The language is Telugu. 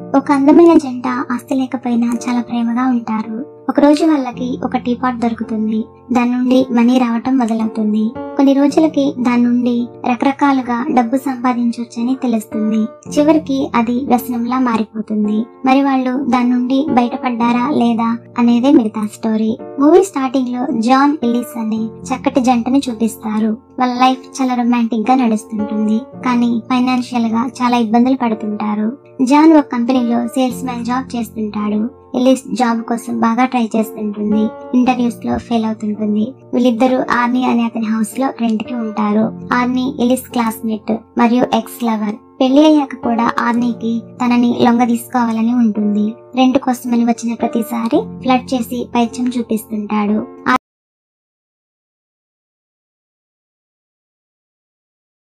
ఒక అందమైన జంట ఆస్తి లేకపోయినా చాలా ప్రేమగా ఉంటారు ఒక రోజు వాళ్ళకి ఒక టీపాట్ దొరుకుతుంది దాని నుండి మనీ రావటం మొదలవుతుంది కొన్ని రోజులకి దాని నుండి రకరకాలుగా డబ్బు సంపాదించవచ్చని తెలుస్తుంది చివరికి అది వ్యసనంలా మారిపోతుంది మరి వాళ్ళు దాని నుండి బయటపడ్డారా లేదా అనేదే మిగతా స్టోరీ మూవీ స్టార్టింగ్ లో జాన్ ఎల్లిస్ అనే చక్కటి జంటని చూపిస్తారు వాళ్ళ లైఫ్ చాలా రొమాంటిక్ గా నడుస్తుంటుంది కానీ ఫైనాన్షియల్ గా చాలా ఇబ్బందులు పడుతుంటారు జాన్ ఒక కంపెనీలో సేల్స్ మ్యాన్ జాబ్ చేస్తుంటాడు ఎలిస్ జాబ్ కోసం బాగా ట్రై చేస్తుంటుంది ఇంటర్వ్యూస్ లో ఫెయిల్ అవుతుంటుంది వీళ్ళిద్దరూ ఆర్నీ అనే అతని హౌస్ లో రెంట్ కి ఉంటారు ఆర్నీ ఎలిస్ క్లాస్మేట్ మరియు ఎక్స్ లవర్ పెళ్లి అయ్యాక కూడా ఆర్నీకి తనని లొంగ తీసుకోవాలని ఉంటుంది రెంట్ కోసమని వచ్చిన ప్రతిసారి ఫ్లడ్ చేసి పైత్యం చూపిస్తుంటాడు